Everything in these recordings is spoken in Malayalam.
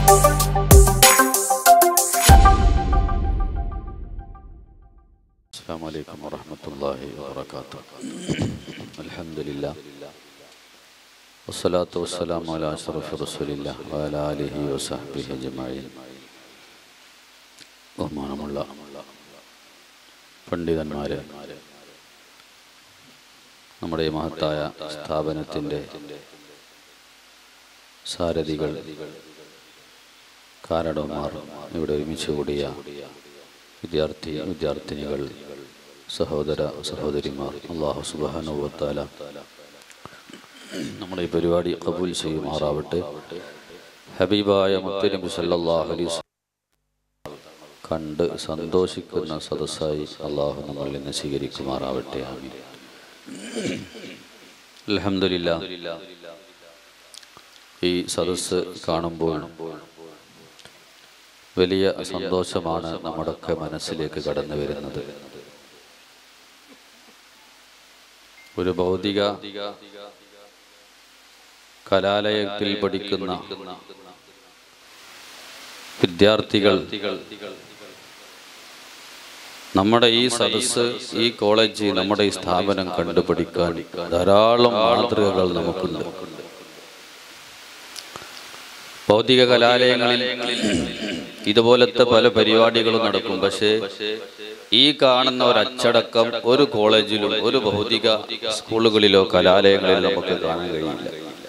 السلام عليكم ورحمة الله وبركاته الحمد لله والصلاة والسلام على أشرف رسول الله وعلى آله وصحبه أجمعين ബഹുമാനമുള്ള പണ്ഡിതന്മാരെ നമ്മുടെ ഈ മഹത്തായ സ്ഥാപനത്തിൻ്റെ സാരഥികൾ കാരടന്മാർ ഇവിടെ ഒരുമിച്ച് കൂടിയ വിദ്യാർത്ഥി വിദ്യാർത്ഥിനികൾ സഹോദര സഹോദരിമാർ അള്ളാഹു സുബാനുവത്താല നമ്മുടെ ഈ പരിപാടി കബൂൽ ചെയ്യുമാറാവട്ടെ ഹബീബായ മുത്തനബി സല്ലല്ലാഹു അലൈഹി വസല്ലം കണ്ട് സന്തോഷിക്കുന്ന സദസ്സായി അള്ളാഹു നമ്മളിൽ നിന്ന് സ്വീകരിക്കുമാറാവട്ടെ ആമീൻ അൽഹംദുലില്ലാ ഈ സദസ്സ് കാണുമ്പോൾ വലിയ സന്തോഷമാണ് നമ്മുടെയൊക്കെ മനസ്സിലേക്ക് കടന്നു വരുന്നത് ഒരു ഭൗതിക കലാലയത്തിൽ പഠിക്കുന്ന വിദ്യാർത്ഥികൾ നമ്മുടെ ഈ സദസ്സ് ഈ കോളേജ് നമ്മുടെ ഈ സ്ഥാപനം കണ്ടുപിടിക്കാൻ ധാരാളം മാതൃകകൾ നമുക്കുണ്ട് ഭൗതിക കലാലയങ്ങളിൽ ഇതുപോലത്തെ പല പരിപാടികളും നടക്കും പക്ഷേ ഈ കാണുന്ന ഒരു അച്ചടക്കം ഒരു കോളേജിലും ഒരു ഭൗതിക സ്കൂളുകളിലോ കലാലയങ്ങളിലോ നമുക്ക് കാണാൻ കഴിയില്ല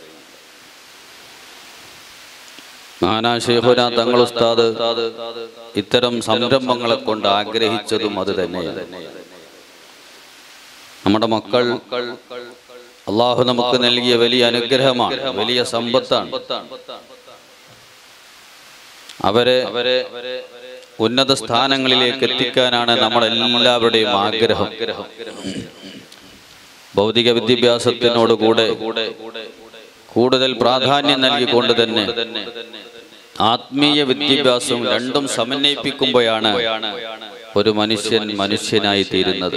നാനാ ഷെയ്ഖുന തങ്ങൾ ഉസ്താദ് ഇത്തരം സംരംഭങ്ങളെ കൊണ്ട് ആഗ്രഹിച്ചതും അത് തന്നെയാണ് നമ്മുടെ മക്കൾ അള്ളാഹു നമുക്ക് നൽകിയ വലിയ അനുഗ്രഹമാണ് വലിയ സമ്പത്താണ് അവരെ അവരെ ഉന്നത സ്ഥാനങ്ങളിലേക്ക് എത്തിക്കാനാണ് നമ്മളെല്ലാവരുടെയും ആഗ്രഹം ഭൗതിക വിദ്യാഭ്യാസത്തിനോട് കൂടെ കൂടുതൽ പ്രാധാന്യം നൽകിക്കൊണ്ട് തന്നെ ആത്മീയ വിദ്യാഭ്യാസവും രണ്ടും സമന്വയിപ്പിക്കുമ്പോഴാണ് ഒരു മനുഷ്യൻ മനുഷ്യനായി തീരുന്നത്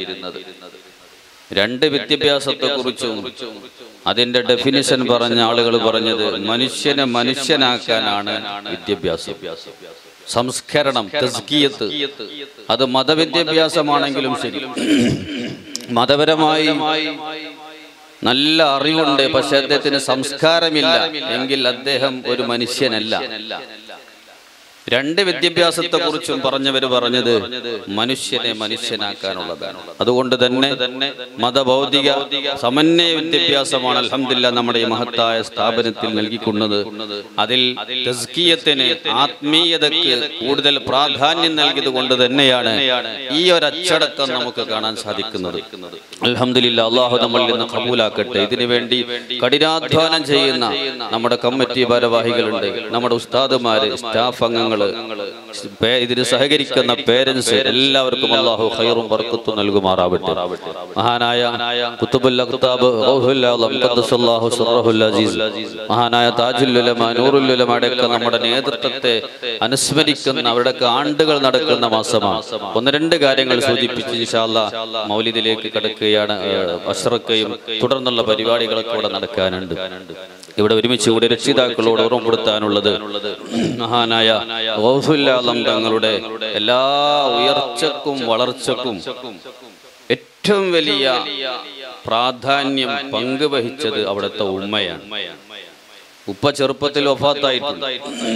രണ്ട് വിദ്യാഭ്യാസത്തെക്കുറിച്ചും അതിന്റെ ഡെഫിനിഷൻ പറഞ്ഞ ആളുകൾ പറഞ്ഞത് മനുഷ്യനെ മനുഷ്യനാക്കാനാണ് വിദ്യാഭ്യാസം സംസ്കരണം തസ്കിയത്ത് അത് മതവിദ്യാഭ്യാസമാണെങ്കിലും ശരി മതപരമായി നല്ല അറിവുണ്ട് പക്ഷെ അദ്ദേഹത്തിന് സംസ്കാരമില്ല എങ്കിൽ അദ്ദേഹം ഒരു മനുഷ്യനല്ല രണ്ട് വിദ്യാഭ്യാസത്തെ കുറിച്ചും പറഞ്ഞവർ പറഞ്ഞത് മനുഷ്യനെ മനുഷ്യനാക്കാനുള്ളതാണ് അതുകൊണ്ട് തന്നെ മതഭൗതിക സമന്വയ വിദ്യാഭ്യാസമാണ് അലഹമില്ല നമ്മുടെ ഈ മഹത്തായ സ്ഥാപനത്തിൽ നൽകിക്കൊണ്ടത് അതിൽ തസ്കീയത്തിന് ആത്മീയതയ്ക്ക് കൂടുതൽ പ്രാധാന്യം നൽകിയത് കൊണ്ട് തന്നെയാണ് ഈ ഒരു അച്ചടക്കം നമുക്ക് കാണാൻ സാധിക്കുന്നത് അലഹമില്ല അള്ളാഹു നമ്മളിൽ നിന്ന് കബൂലാക്കട്ടെ ഇതിനു വേണ്ടി കഠിനാധ്വാനം ചെയ്യുന്ന നമ്മുടെ കമ്മിറ്റി ഭാരവാഹികളുണ്ട് നമ്മുടെ ഉസ്താദുമാര് സ്റ്റാഫ് അംഗങ്ങൾ പേ- ഇതിന് സഹകരിക്കുന്ന പേരൻസ് എല്ലാവർക്കും അള്ളാഹു ഖൈറും ബർക്കത്തും നൽകുമാറാവട്ടെ മഹാനായ കുത്തുബുൽ അഖ്താബ് ഗൗസുൽ ആലം ഖദ്ദസല്ലാഹു സിർറഹുൽ അസീസ് മഹാനായ താജുൽ ഉലമ നൂറുൽ ഉലമ അടക്കം നമ്മുടെ നേതൃത്വത്തെ അനുസ്മരിക്കുന്ന അവരുടെയൊക്കെ ആണ്ടുകൾ നടക്കുന്ന മാസമാണ് ഒന്ന് രണ്ട് കാര്യങ്ങൾ സൂചിപ്പിച്ച് ഇൻഷാല്ലാ മൗലിദിലേക്ക് കടക്കുകയാണ് ഏഹ്, അഷ്റക്കയും തുടർന്നുള്ള പരിപാടികളൊക്കെ ഇവിടെ നടക്കാനുണ്ട് ഇവിടെ ഒരുമിച്ച് കൂടി രക്ഷിതാക്കളോട് ഓർമ്മപ്പെടുത്താനുള്ളത് മഹാനായ ഗൗസുല്ലാലം തങ്ങളുടെ എല്ലാ ഉയർച്ചക്കും വളർച്ചക്കും ഏറ്റവും വലിയ പ്രാധാന്യം പങ്കുവഹിച്ചത് അവിടുത്തെ ഉമ്മയാണ് ഉപ്പ ചെറുപ്പത്തിൽ വഫാത്തായിട്ടുണ്ട്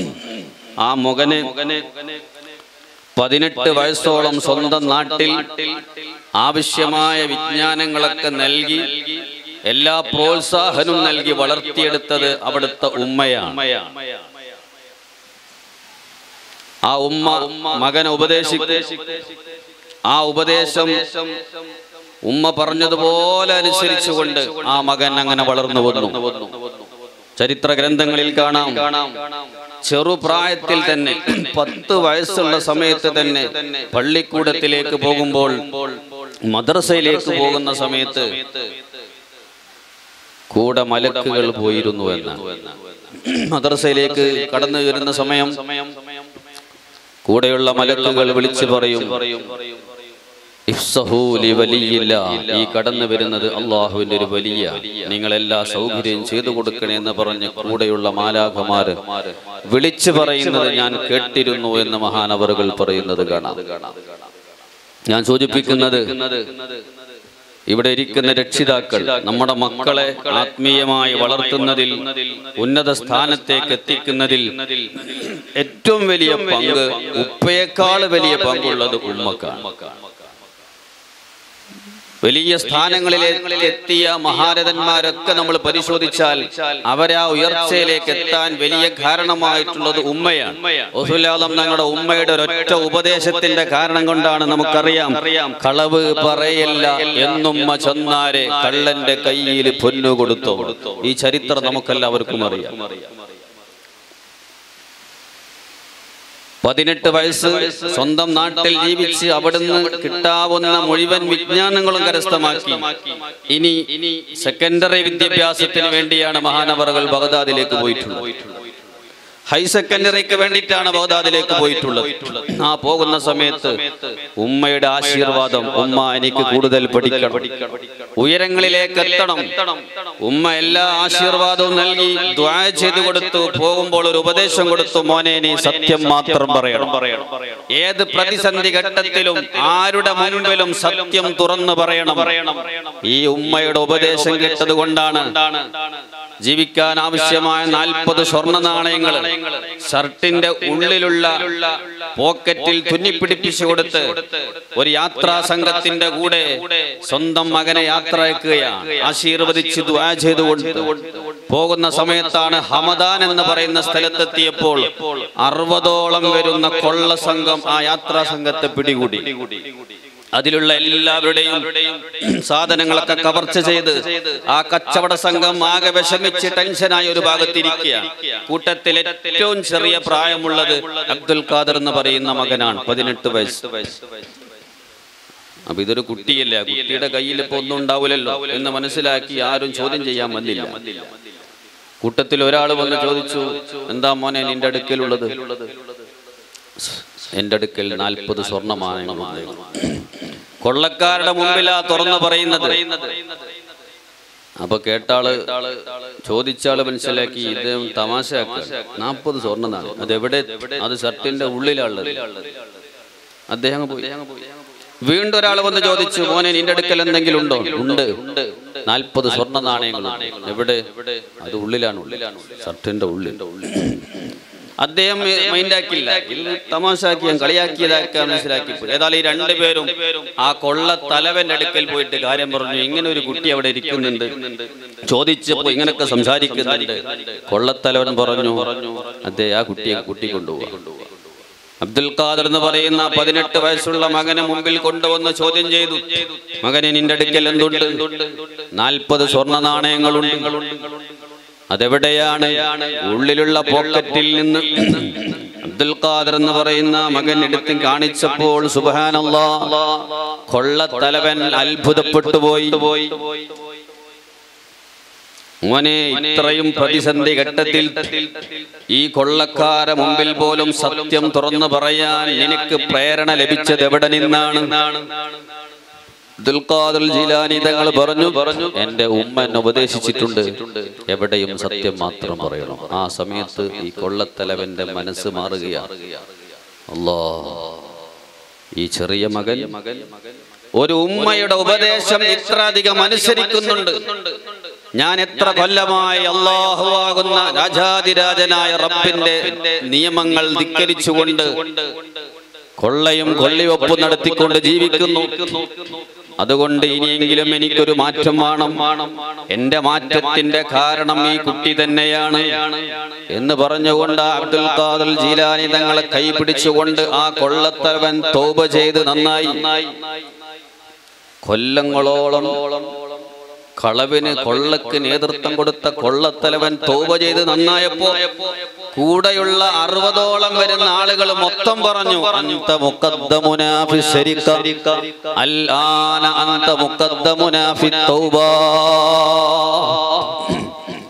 ആ മകന് പതിനെട്ട് വയസ്സോളം സ്വന്തം നാട്ടിൽ ആവശ്യമായ വിജ്ഞാനങ്ങളൊക്കെ നൽകി എല്ലാ പ്രോത്സാഹനവും നൽകി വളർത്തിയെടുത്തത് അവിടുത്തെ ഉമ്മയാണ് ആ ഉമ്മ മകനെ ഉപദേശിക്കും ആ ഉപദേശം ഉമ്മ പറഞ്ഞതുപോലെ അനുസരിച്ചുകൊണ്ട് ആ മകൻ അങ്ങനെ വളർന്നു വന്നു ചരിത്ര ഗ്രന്ഥങ്ങളിൽ കാണാം ചെറുപ്രായത്തിൽ തന്നെ പത്ത് വയസ്സുള്ള സമയത്ത് തന്നെ പള്ളിക്കൂടത്തിലേക്ക് പോകുമ്പോൾ മദ്രസയിലേക്ക് പോകുന്ന സമയത്ത് കൂടെ മലക്കുകൾ പോയിരുന്നു എന്നാണ് മദ്രസയിലേക്ക് കടന്നു വരുന്ന സമയം കൂടെയുള്ള മലക്കുകൾ വിളിച്ചു പറയും ഇഫ്സഹൂ ലിവലിയില്ല. ഈ കടന്നു വരുന്നത് അള്ളാഹുവിന്റെ ഒരു വലിയ നിങ്ങളെല്ലാ സൗകര്യം ചെയ്തു കൊടുക്കണേ എന്ന് പറഞ്ഞ് കൂടെയുള്ള മാലാഖമാര് വിളിച്ചു പറയുന്നത് ഞാൻ കേട്ടിരുന്നു എന്ന് മഹാനവറുകൾ പറയുന്നത് കാണാം ഞാൻ സൂചിപ്പിക്കുന്നത് ഇവിടെ ഇരിക്കുന്ന രക്ഷിതാക്കൾ നമ്മുടെ മക്കളെ ആത്മീയമായി വളർത്തുന്നതിൽ ഉന്നത സ്ഥാനത്തേക്ക് എത്തിക്കുന്നതിൽ ഏറ്റവും വലിയ പങ്ക് ഉപ്പയേക്കാൾ വലിയ പങ്കുള്ളത് ഉമ്മക്കാണ് വലിയ സ്ഥാനങ്ങളിലേക്ക് എത്തിയ മഹാരഥന്മാരൊക്കെ നമ്മൾ പരിശോധിച്ചാൽ അവരെ ആ ഉയർച്ചയിലേക്ക് എത്താൻ വലിയ കാരണമായിട്ടുള്ളത് ഉമ്മയാണ് ഒസുലാദം ഞങ്ങളുടെ ഉമ്മയുടെ ഒരൊറ്റ ഉപദേശത്തിന്റെ കാരണം കൊണ്ടാണ് നമുക്കറിയാം കളവ് പറയല്ല എന്നുമ്മ ചെന്നാരെ കള്ളന്റെ കയ്യിൽ പൊന്നു കൊടുത്തു ഈ ചരിത്രം നമുക്കെല്ലാവർക്കും അറിയാം പതിനെട്ട് വയസ്സ് സ്വന്തം നാട്ടിൽ ജീവിച്ച് അവിടുന്ന് കിട്ടാവുന്ന മുഴുവൻ വിജ്ഞാനങ്ങളും കരസ്ഥമാക്കി ഇനി ഇനി സെക്കൻഡറി വിദ്യാഭ്യാസത്തിന് വേണ്ടിയാണ് മഹാനവറുകൾ ബഗദാദിലേക്ക് പോയിട്ടുള്ളത് ഹൈ സെക്കൻഡറിക്ക് വേണ്ടിയിട്ടാണ് ബഗദാദിലേക്ക് പോയിട്ടുള്ളത് ആ പോകുന്ന സമയത്ത് ഉമ്മയുടെ ആശീർവാദം ഉമ്മ എനിക്ക് കൂടുതൽ പഠിക്കണം ഉയരങ്ങളിലേക്ക് എത്തണം ഉമ്മ എല്ലാ ആശീർവാദവും നൽകി ദ്വാ ചെയ്തു കൊടുത്തു പോകുമ്പോൾ ഒരു ഉപദേശം കൊടുത്തു മോനെ നീ സത്യം മാത്രം പറയണം ഏത് പ്രതിസന്ധി ഘട്ടത്തിലും ആരുടെ മുൻപിലും സത്യം തുറന്നു പറയണം ഈ ഉമ്മയുടെ ഉപദേശം കേട്ടത് കൊണ്ടാണ് ജീവിക്കാൻ ആവശ്യമായ നാൽപ്പത് സ്വർണ്ണ നാണയങ്ങൾ ഷർട്ടിന്റെ ഉള്ളിലുള്ള പോക്കറ്റിൽ തുന്നിപ്പിടിപ്പിച്ചു കൊടുത്ത് ഒരു യാത്രാ സംഘത്തിന്റെ കൂടെ സ്വന്തം മകനെ യാത്ര അയക്കുകയാണ് ആശീർവദിച്ച് ദ്വാ ചെയ്തുകൊണ്ട് പോകുന്ന സമയത്താണ് ഹമദാൻ എന്ന് പറയുന്ന സ്ഥലത്തെത്തിയപ്പോൾ അറുപതോളം വരുന്ന കൊള്ള സംഘം ആ യാത്രാ സംഘത്തെ പിടികൂടി അതിലുള്ള എല്ലാവരുടെയും സാധനങ്ങളൊക്കെ കവർച്ച ചെയ്ത് ആ കച്ചവട സംഘം ആകെ വിഷമിച്ച് ടെൻഷനായി ഒരു ഭാഗത്തിരിക്കുക കൂട്ടത്തിൽ ഏറ്റവും ചെറിയ പ്രായമുള്ളത് അബ്ദുൽ ഖാദർ എന്ന് പറയുന്ന മകനാണ് പതിനെട്ട് വയസ്സ് അപ്പൊ ഇതൊരു കുട്ടിയല്ല കുട്ടിയുടെ കയ്യിൽ ഇപ്പൊ ഒന്നും ഉണ്ടാവില്ലല്ലോ എന്ന് മനസ്സിലാക്കി ആരും ചോദ്യം ചെയ്യാൻ വന്നില്ല കൂട്ടത്തിൽ ഒരാൾ വന്ന് ചോദിച്ചു എന്താ മോനെ നിന്റെ അടുക്കലുള്ളത് എന്റെ അടുക്കൽ നാൽപ്പത് സ്വർണ്ണമാണ് കൊള്ളക്കാരുടെ മുമ്പിലാ തുറന്നു പറയുന്നത് അപ്പൊ കേട്ടാള് ചോദിച്ചാള് മനസ്സിലാക്കി ഇത് തമാശയാക്കുക നാൽപ്പത് സ്വർണ്ണമാണ് അത് എവിടെ അത് ഷർട്ടിന്റെ ഉള്ളിലുള്ളത് അദ്ദേഹം പോയി വീണ്ടും ഒരാൾ വന്ന് ചോദിച്ചു മോനെ നിന്റെ അടുക്കൽ എന്തെങ്കിലും ഉണ്ടോ ഉണ്ട് നാൽപ്പത് സ്വർണ്ണ നാണയങ്ങളുണ്ട് എവിടെ അത് ഉള്ളിലാണ് ഉള്ളിലാണ് ഷർട്ടിന്റെ ഉള്ളിൽ അദ്ദേഹം മൈൻഡാക്കില്ല ഇത് തമാശാക്കി ഞാൻ കളിയാക്കിയതാക്കാൻ മനസ്സിലാക്കി ഏതായാലും ഈ രണ്ടുപേരും ആ കൊള്ള തലവന്റെ അടുക്കൽ പോയിട്ട് കാര്യം പറഞ്ഞു ഇങ്ങനെ ഒരു കുട്ടി അവിടെ ഇരിക്കുന്നുണ്ട് ചോദിച്ചപ്പോ ഇങ്ങനൊക്കെ സംസാരിക്കുന്നുണ്ട് കൊള്ളത്തലവൻ പറഞ്ഞു അതെ ആ കുട്ടിയെ കുട്ടി കൊണ്ടുപോകും അബ്ദുൽ ഖാദർ എന്ന് പറയുന്ന പതിനെട്ട് വയസ്സുള്ള മകനെ മുമ്പിൽ കൊണ്ടുവന്ന് ചോദ്യം ചെയ്തു മകനെ നിന്റെ അടുക്കൽ എന്തുണ്ട് നാൽപ്പത് സ്വർണ്ണ നാണയങ്ങളുണ്ട് അതെവിടെയാണ് ഉള്ളിലുള്ള പോക്കറ്റിൽ നിന്ന് അബ്ദുൽ ഖാദർ എന്ന് പറയുന്ന മകൻ എടുത്ത് കാണിച്ചപ്പോൾ സുബാനല്ലാ കൊള്ളത്തലവൻ അത്ഭുതപ്പെട്ടു പോയി മോനെ ഇത്രയും പ്രതിസന്ധി ഘട്ടത്തിൽ ഈ കൊള്ളക്കാര മുമ്പിൽ പോലും സത്യം തുറന്നു പറയാൻ നിനക്ക് പ്രേരണ ലഭിച്ചത് എവിടെ നിന്നാണ് ദുൽഖാദുൽ ജീലാനി തങ്ങൾ പറഞ്ഞു പറഞ്ഞു എന്റെ ഉമ്മ എന്നെ ഉപദേശിച്ചിട്ടുണ്ട് എവിടെയും സത്യം മാത്രം പറയണം ആ സമയത്ത് ഈ കൊള്ളത്തലവന്റെ മനസ്സ് മാറുകയാണ് അല്ലാ ഈ ചെറിയ മകൻ ഒരു ഉമ്മയുടെ ഉപദേശം ഇത്ര അധികം അനുസരിക്കുന്നുണ്ട് ഞാൻ എത്ര കൊല്ലമായി അള്ളാഹുവാകുന്ന രാജാതിരാജനായ റബ്ബിന്റെ നിയമങ്ങൾ ധിക്കരിച്ചുകൊണ്ട് കൊള്ളയും കൊള്ളിവെപ്പും നടത്തിക്കൊണ്ട് ജീവിക്കുന്നു അതുകൊണ്ട് ഇനിയെങ്കിലും എനിക്കൊരു മാറ്റം വേണം എന്റെ മാറ്റത്തിന്റെ കാരണം ഈ കുട്ടി തന്നെയാണ് എന്ന് പറഞ്ഞുകൊണ്ട് അബ്ദുൽ ഖാദർ ജീലാനി തങ്ങളെ കൈ പിടിച്ചുകൊണ്ട് ആ കൊള്ളത്തവൻ തോപ ചെയ്ത് നന്നായി കൊല്ലങ്ങളോളം കളവിന് കൊള്ളക്ക് നേതൃത്വം കൊടുത്ത കൊള്ളത്തലവൻ തോപ ചെയ്ത് നന്നായപ്പോ കൂടെയുള്ള അറുപതോളം വരുന്ന ആളുകൾ മൊത്തം പറഞ്ഞു അന്ത മുഖദ്ദമുനാ ഫി ശരിക്ക അൽ ആന അന്ത മുഖദ്ദമുനാ ഫി തൗബ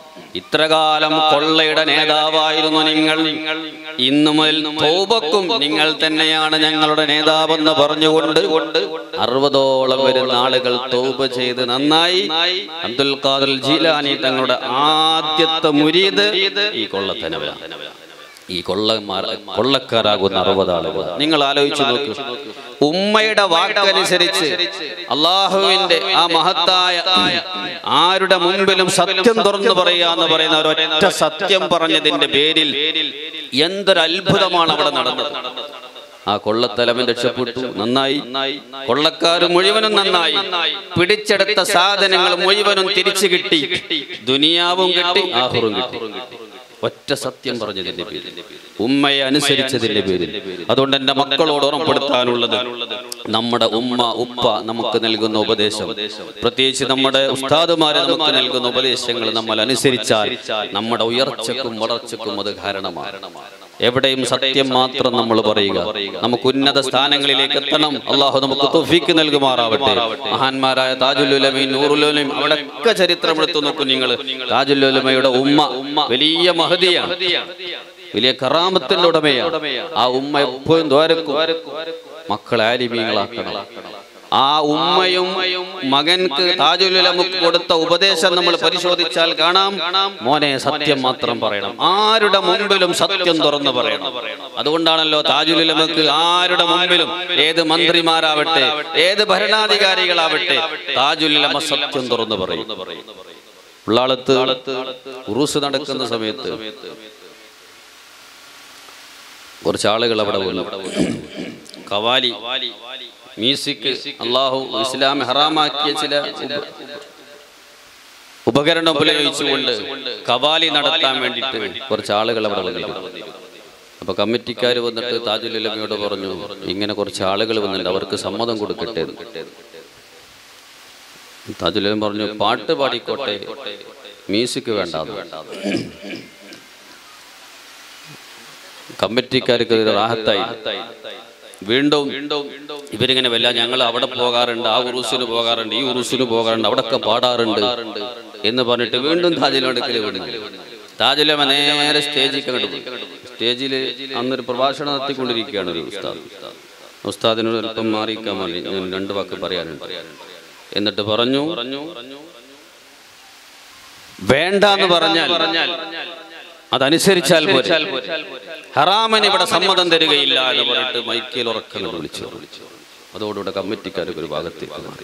ഇത്രകാലം കൊള്ളയുടെ നേതാവായിരുന്നു നിങ്ങൾ ഇന്നു മുതൽ തോപക്കും നിങ്ങൾ തന്നെയാണ് ഞങ്ങളുടെ നേതാവെന്ന് പറഞ്ഞുകൊണ്ട് അറുപതോളം വരുന്ന ആളുകൾ തോപ ചെയ്ത് നന്നായി അബ്ദുൽ ഖാദർ ജീലാനി തങ്ങളുടെ ആദ്യത്തെ മുരീദ് ഈ കൊള്ളത്തനവരാണ് ഈ കൊള്ളമാർ കൊള്ളക്കാരാകുന്ന അറുപത് ആളുകൾ നിങ്ങൾ ആലോചിച്ചു നോക്കൂ ഉമ്മയുടെ വാക്കനുസരിച്ച് അള്ളാഹുവിന്റെ ആ മഹത്തായ ആരുടെ മുമ്പിലും സത്യം തുറന്നു പറയുക എന്ന് പറയുന്ന ഒരൊറ്റ സത്യം പറഞ്ഞതിന്റെ പേരിൽ എന്തൊരു അത്ഭുതമാണ് അവിടെ നടന്നത് ആ കൊള്ളത്തലവൻ രക്ഷപ്പെട്ടു നന്നായി കൊള്ളക്കാർ മുഴുവനും നന്നായി പിടിച്ചെടുത്ത സാധനങ്ങൾ മുഴുവനും തിരിച്ചു കിട്ടി ദുനിയാവും കിട്ടി ആഹുറും കിട്ടി ഒറ്റ സത്യം പറഞ്ഞതിന്റെ പേരിൽ ഉമ്മയെ അനുസരിച്ചതിന്റെ പേരിൽ അതുകൊണ്ട് എന്റെ മക്കളോട് ഓർമ്മപ്പെടുത്താനുള്ളത് നമ്മുടെ ഉമ്മ ഉപ്പ നമുക്ക് നൽകുന്ന ഉപദേശം പ്രത്യേകിച്ച് നമ്മുടെ ഉസ്താദുമാരെ നമുക്ക് നൽകുന്ന ഉപദേശങ്ങൾ നമ്മൾ അനുസരിച്ചാൽ നമ്മുടെ ഉയർച്ചക്കും വളർച്ചക്കും അത് കാരണമാണ് എവിടെയും സത്യം മാത്രം നമ്മൾ പറയുക നമുക്ക് ഉന്നത സ്ഥാനങ്ങളിലേക്ക് എത്തണം അള്ളാഹു നമുക്ക് തൊഫീക്ക് നൽകുമാറാവട്ടെ മഹാന്മാരായ താജുലുലമയും നൂറുലുലമയും അവിടെയൊക്കെ ചരിത്രം എടുത്തു നോക്കും നിങ്ങൾ താജുലുലമയുടെ ഉമ്മ വലിയ മഹതിയാണ് വലിയ കറാമത്തിന്റെ ഉടമയാണ് ആ ഉമ്മ എപ്പോഴും ദ്വാരക്കും മക്കളെ ആലിമീങ്ങളാക്കണം ആ ഉമ്മയും മകൻക്ക് താജുലുലമുക്ക് കൊടുത്ത ഉപദേശം നമ്മൾ പരിശോധിച്ചാൽ കാണാം മോനെ സത്യം മാത്രം പറയണം ആരുടെ മുമ്പിലും സത്യം തുറന്നു പറയണം അതുകൊണ്ടാണല്ലോ താജുലുലമുക്ക് ആരുടെ മുമ്പിലും ഏത് മന്ത്രിമാരാവട്ടെ ഏത് ഭരണാധികാരികളാവട്ടെ താജുലുലമ സത്യം തുറന്നു പറയും ഉള്ളാളത്ത് ഉറുസ് നടക്കുന്ന സമയത്ത് കുറച്ച് ആളുകൾ അവിടെ വന്നു കവാലി മ്യൂസിക് അള്ളാഹു ഇസ്ലാം ഹറാമാക്കിയ ചില ഉപ- ഉപകരണം ഉപയോഗിച്ചുകൊണ്ട് കവാലി നടത്താൻ വേണ്ടിയിട്ട് കുറച്ച് ആളുകൾ അവിടെ വന്നു അപ്പൊ കമ്മിറ്റിക്കാർ വന്നിട്ട് താജുലുലമയോട് പറഞ്ഞു ഇങ്ങനെ കുറച്ച് ആളുകൾ വന്നിട്ടുണ്ട് അവർക്ക് സമ്മതം കൊടുക്കട്ടെ എന്ന്. താജുലുലം പറഞ്ഞു പാട്ട് പാടിക്കോട്ടെ മ്യൂസിക് വേണ്ട കമ്മിറ്റിക്കാർക്ക് ഇത് റാഹത്തായി വീണ്ടും ഇവരിങ്ങനെ വല്ല ഞങ്ങൾ അവിടെ പോകാറുണ്ട് ആ ഉറുസിന് പോകാറുണ്ട് ഈ ഉറുസിന് പോകാറുണ്ട് അവിടൊക്കെ പാടാറുണ്ട് എന്ന് പറഞ്ഞിട്ട് വീണ്ടും താജിലോടക്കൽ വിടുന്നു താജിലമ നേരെ സ്റ്റേജിൽ കണ്ടു സ്റ്റേജിൽ അന്നൊരു പ്രഭാഷണം നടത്തിക്കൊണ്ടിരിക്കുകയാണ് ഒരു ഉസ്താദ് ഉസ്താദിനോട് അല്പം മാറിയിക്കാൻ വേണ്ടി ഞാൻ രണ്ട് വാക്ക് പറയാനുണ്ട് എന്നിട്ട് പറഞ്ഞു വേണ്ട എന്ന് പറഞ്ഞാൽ അതനുസരിച്ചാൽ പോരെ ഹറാമന് ഇവിടെ സമ്മതം തരികയില്ല എന്ന് പറഞ്ഞിട്ട് മൈക്കിൽ ഉറക്കം വിളിച്ചു അതോടുകൂടെ കമ്മിറ്റിക്കാർക്ക് ഒരു ഭാഗത്തേക്ക് മാറി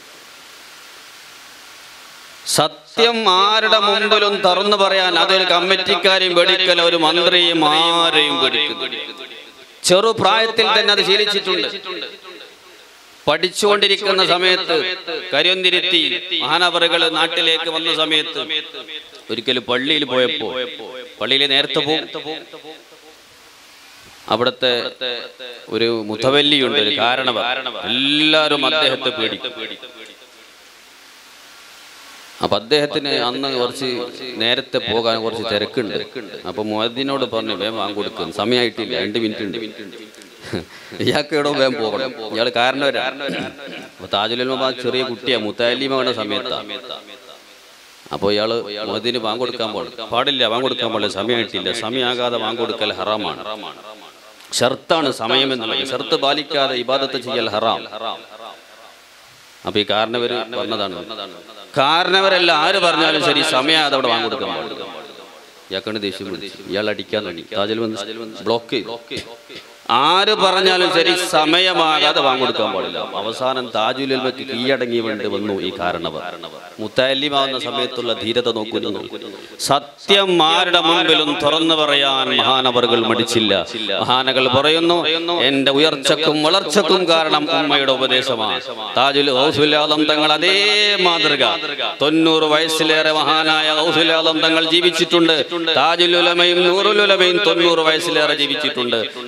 സത്യം ആരുടെ മുമ്പിലും തുറന്നു പറയാൻ അതൊരു കമ്മിറ്റിക്കാരെയും വെടിക്കല ഒരു മന്ത്രിയും ആരെയും വെടിക്കുന്നു ചെറുപ്രായത്തിൽ തന്നെ അത് ശീലിച്ചിട്ടുണ്ട് പഠിച്ചുകൊണ്ടിരിക്കുന്ന സമയത്ത് കരിയൊന്തിരുത്തി മഹാനവറുകൾ നാട്ടിലേക്ക് വന്ന സമയത്ത് ഒരിക്കലും പള്ളിയിൽ പോയപ്പോ പള്ളിയിൽ നേരത്തെ പോകും അവിടുത്തെ ഒരു മുത്തവല്ലിയുണ്ട് ഒരു കാരണവർ എല്ലാവരും അദ്ദേഹത്തെ പേടിക്കും അപ്പൊ അദ്ദേഹത്തിന് അന്ന് കുറച്ച് നേരത്തെ പോകാൻ കുറച്ച് തിരക്കുണ്ട് അപ്പൊ മുഹദ്ദിനോട് പറഞ്ഞു വേഗം വാങ്ങി കൊടുക്കും സമയമായിട്ടില്ല രണ്ട് മിനിറ്റ് ഉണ്ട് ഇയാൾക്ക് എവിടെ വേഗം പോകണം ഇയാൾ കാരണവരാണ് അപ്പൊ താജുലുൽമ ചെറിയ കുട്ടിയാ മുത്താലിമ വേണ്ട സമയത്താണ് അപ്പോൾ ഇയാള് മുഹദ്ദിന് വാങ്ങി കൊടുക്കാൻ പാടില്ല പാടില്ല വാങ്ങി കൊടുക്കാൻ പാടില്ല സമയമായിട്ടില്ല സമയമാകാതെ വാങ്ങി കൊടുക്കൽ ഹറാമാണ് ഷർത്താണ് സമയം എന്നുള്ളത് ഷർത്ത് പാലിക്കാതെ ഇബാദത്ത് ചെയ്യൽ ഹറാം അപ്പൊ ഈ കാരണവര് വന്നതാണ് കാരണവരല്ല ആര് പറഞ്ഞാലും ശരി സമയം അതവിടെ വാങ്ങി കൊടുക്കാൻ പാടില്ല ഇയാൾക്കാണ് ദേഷ്യം പിടിച്ചു ഇയാൾ അടിക്കാൻ തുടങ്ങി താജിൽ വന്ന് ബ്ലോക്ക് ചെയ്തു ആര് പറഞ്ഞാലും ശരി സമയമാകാതെ വാങ്ങിക്കൊടുക്കാൻ പാടില്ല അവസാനം താജുലുൽമയ്ക്ക് കീഴടങ്ങി വേണ്ടി വന്നു ഈ കാരണവർ മുത്താലിമാവുന്ന സമയത്തുള്ള ധീരത നോക്കുന്നു സത്യം ആരുടെ മുമ്പിലും തുറന്നു പറയാൻ മഹാനവറുകൾ മടിച്ചില്ല മഹാനകൾ പറയുന്നു എന്റെ ഉയർച്ചക്കും വളർച്ചക്കും കാരണം ഉമ്മയുടെ ഉപദേശമാണ് താജുൽ ഔസുലാദം തങ്ങൾ അതേ മാതൃക തൊണ്ണൂറ് വയസ്സിലേറെ മഹാനായ ഔസുലാദം തങ്ങൾ ജീവിച്ചിട്ടുണ്ട് താജുലുലമയും നൂറുലുലമയും തൊണ്ണൂറ് വയസ്സിലേറെ ജീവിച്ചിട്ടുണ്ട് ഖാദിരി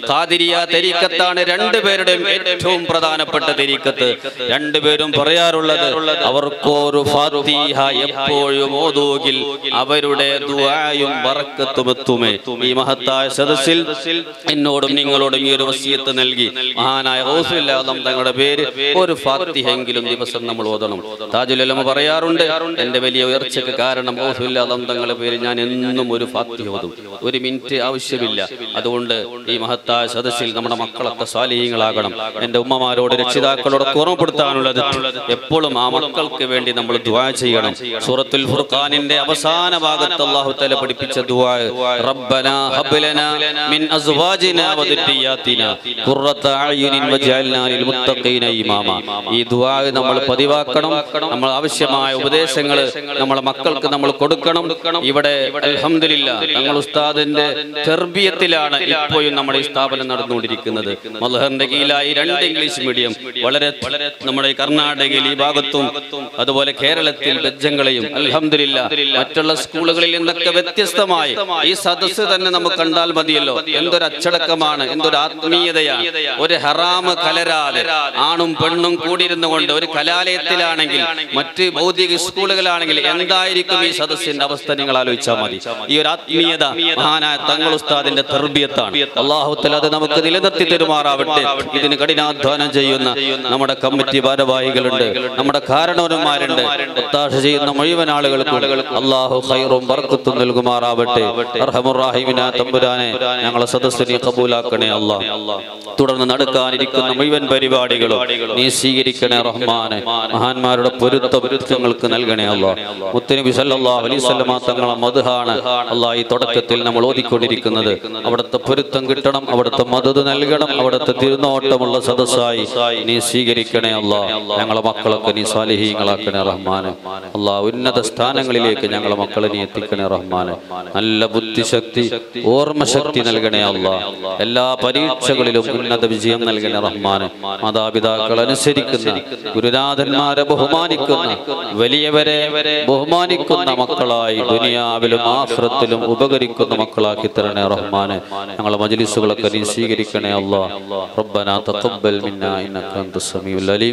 ഖാദിരിയ തെരീക്കത്താണ് രണ്ടുപേരുടെയും ഏറ്റവും പ്രധാനപ്പെട്ട തെരീക്കത്ത് രണ്ടുപേരും പറയാറുള്ളത് അവർക്കൊരു ഫാത്തിഹ എപ്പോഴും ഓതൂകിൽ അവരുടെ ദുആയും ബറക്കത്തും എത്തുമേ ഈ മഹത്തായ സദസ്സിൽ എന്നോടും നിങ്ങളോടും ഈ ഒരു വസിയത്ത് നൽകി മഹാനായ ഹൗസുല്ലാദം തങ്ങളുടെ പേര് ഒരു ഫാത്തിഹെങ്കിലും ദിവസം നമ്മൾ ഓതണം താജുലമ പറയാറുണ്ട് എന്റെ വലിയ ഉയർച്ചയ്ക്ക് കാരണം ഹൗസുല്ലാദം തങ്ങളുടെ പേര് ഞാൻ എന്നും ഒരു ഫാത്തിഹ ഓതും ഒരു മിനിറ്റ് ആവശ്യമില്ല അതുകൊണ്ട് ഈ മഹത്തായ സദസ്സിൽ നമ്മുടെ മക്കളൊക്കെ സ്വാലീയങ്ങളാകണം എന്റെ ഉമ്മമാരോട് രക്ഷിതാക്കളോട് ഓർമ്മപ്പെടുത്താനുള്ളത് എപ്പോഴും ആ മക്കൾക്ക് വേണ്ടി നമ്മൾ ദുആ ചെയ്യണം സൂറത്തുൽ ഫുർഖാനിന്റെ അവസാന ഭാഗത്ത് അല്ലാഹു തആല പഠിപ്പിച്ച ദുആ റബ്ബനാ ഹബ് ലനാ മിൻ അസ്വാജിനാ വദുരിയാതിനാ ഖുർറത അയുനിൻ വജഅൽനാ ലിൽ മുത്തഖീന ഇമാമ ഈ ദുആ നമ്മൾ പതിവാക്കണം നമ്മൾ ആവശ്യമായ ഉപദേശങ്ങൾ നമ്മളെ മക്കൾക്ക് നമ്മൾ കൊടുക്കണം ഇവിടെ അൽഹംദുലില്ലാ തങ്ങൾ ഉസ്താദിന്റെ തെർബിയത്തിലാണ് ഇപ്പോഴും നമ്മുടെ ഈ സ്ഥാപനം നടന്നുകൊണ്ടിരിക്കുന്നത് മൽഹറിന്റെ കീഴിലായി രണ്ട് ഇംഗ്ലീഷ് മീഡിയം വളരെ വളരെ നമ്മുടെ ഈ കർണാടകയിൽ ഈ ഭാഗത്തും അതുപോലെ കേരളത്തിൽ ബജ്ജങ്ങളെയും അൽഹംദുലില്ലാ മറ്റുള്ള സ്കൂളുകളിൽ നിന്നൊക്കെ വ്യത്യസ്തമായി ഈ സദസ്സ് തന്നെ നമുക്ക് കണ്ടാൽ മതിയല്ലോ എന്തൊരു അച്ചടക്കമാണ് എന്തൊരു ആത്മീയതയാണ് ഒരു ഹറാമ് കലരാതെ ആണും പെണ്ണും കൂടിയിരുന്നു കൊണ്ട് ഒരു കലാലയത്തിലാണെങ്കിൽ മറ്റ് ഭൗതിക സ്കൂളുകളാണെങ്കിൽ എന്തായിരിക്കും ഈ സദസ്സിന്റെ അവസ്ഥ നിങ്ങൾ ആലോചിച്ചാൽ മതി ഈ ഒരു ആത്മീയത മഹാനായ തങ്ങൾ ഉസ്താദിന്റെ തെർബിയത്താണ് അള്ളാഹുത്തല അത് നമുക്ക് നിലനിർത്തി തരുമാറാവട്ടെ ഇതിന് കഠിനാധ്വാനം ചെയ്യുന്ന നമ്മുടെ കമ്മിറ്റി ഭാരവാഹികളുണ്ട് നമ്മുടെ കാരണവന്മാരുണ്ട് ഒത്താശ ചെയ്യുന്ന മുഴുവൻ ആളുകൾക്കും അള്ളാഹു ഖൈറും ബർക്കത്തും നൽകുമാറാവട്ടെ അർഹമുറാഹിമിന തമ്പുരാനെ ഞങ്ങളെ സദസ്സിനെ കബൂലാക്കണേ അല്ലാ തുടർന്ന് നടക്കാനിരിക്കുന്ന മുഴുവൻ പരിപാടികളും നീ സ്വീകരിക്കണേ റഹ്മാനെ മഹാന്മാരുടെ പൊരുത്ത പൊരുത്തങ്ങൾക്ക് നൽകണേ അല്ലാ മുത്തനബി സല്ലല്ലാഹു അലൈഹി വസല്ലമ തങ്ങളെ മദ്ഹാണ് അല്ലാ ഈ തുടക്കത്തിൽ നമ്മൾ ഓതിക്കൊണ്ടിരിക്കുന്നത് അവിടുത്തെ പൊരുത്തം കിട്ടണം അവിടുത്തെ മദത് നൽകണം അവിടുത്തെ തിരുനോട്ടമുള്ള സദസ്സായി നീ സ്വീകരിക്കണേ അല്ലാ ഞങ്ങളെ മക്കളൊക്കെ നീ സ്വാലിഹീങ്ങളാക്കണേ റഹ്മാനെ അല്ലാ ഉന്നത സ്ഥാനങ്ങളിലേക്ക് ഞങ്ങളെ മക്കളെ നീ എത്തിക്കണേ റഹ്മാനെ നല്ല ബുദ്ധിശക്തി ഓർമ്മശക്തി നൽകണേ അല്ലാ എല്ലാ പരീക്ഷകളിലും ഉന്നത വിജയം നൽകണേ റഹ്മാനെ മാതാപിതാക്കൾ അനുസരിക്കുന്ന ഗുരുനാഥന്മാരെ ബഹുമാനിക്കുന്ന വലിയവരെ ബഹുമാനിക്കുന്ന മക്കളായി ദുനിയാവിലും ആഖിറത്തിലും ഉപകരിക്കുന്ന മക്കളാക്കി തരണേ റഹ്മാനെ ഞങ്ങളെ മജ്ലിസുകളൊക്കെ നീ സ്വീകരിക്കണേ അല്ലാ ربنا تقبل منا انك انت السميع العليم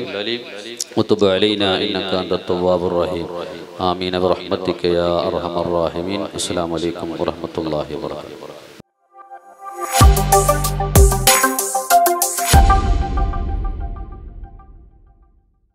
وتب علينا انك انت التواب الرحيم آمين برحمتك يا ارحم الراحمين السلام عليكم ورحمه الله وبركاته